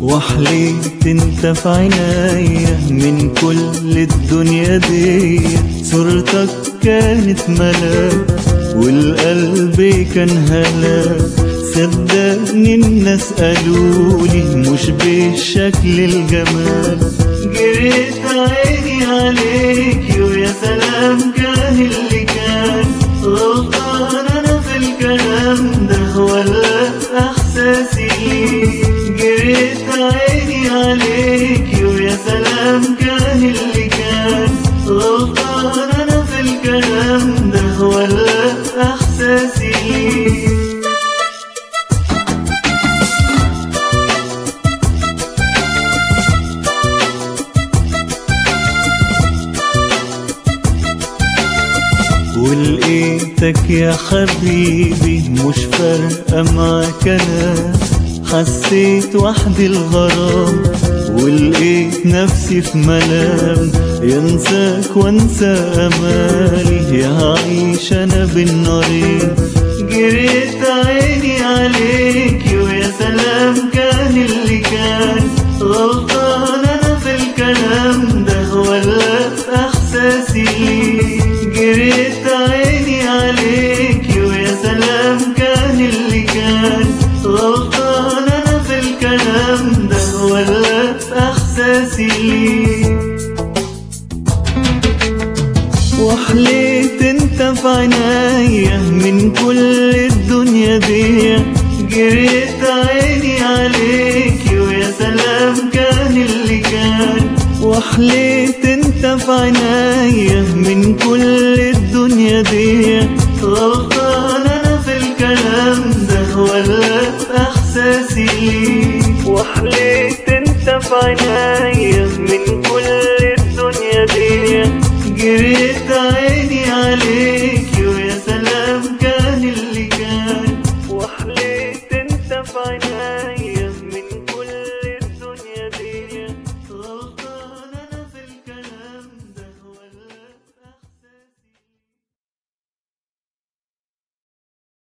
وحليت انت في عناية من كل الدنيا دي صورتك كانت ملاك والقلب كان هلاك صدقني الناس قالولي مش بالشكل الجمال جريت عيني عليك ويا سلام كان اللي كان غلطان انا في الكلام ده ولا احساسي جريت عيني عليك ويا سلام كان اللي كان غلطان انا في الكلام ده ولا احساسي ولقيتك يا حبيبي مش فارقة معاك انا حسيت وحدي الغرام ولقيت نفسي في ملام ينساك وانسى امالي يا هعيش انا بالنارين جريت عيني عليك ويا سلام كان اللي كان غلطان انا في الكلام ده ولا احساسي جريت عيني عليك ويا سلام كان اللي كان غلطان انا في الكلام ده ولا احساسي وحليت انت في عناية من كل الدنيا دي جريت عيني عليك ويا سلام كان اللي كان وحليت انت في عناية من كل الدنيا دي غلطان انا في الكلام ده ولا احساسي وحليت انت في عناية من كل الدنيا دي جريت عيني عليك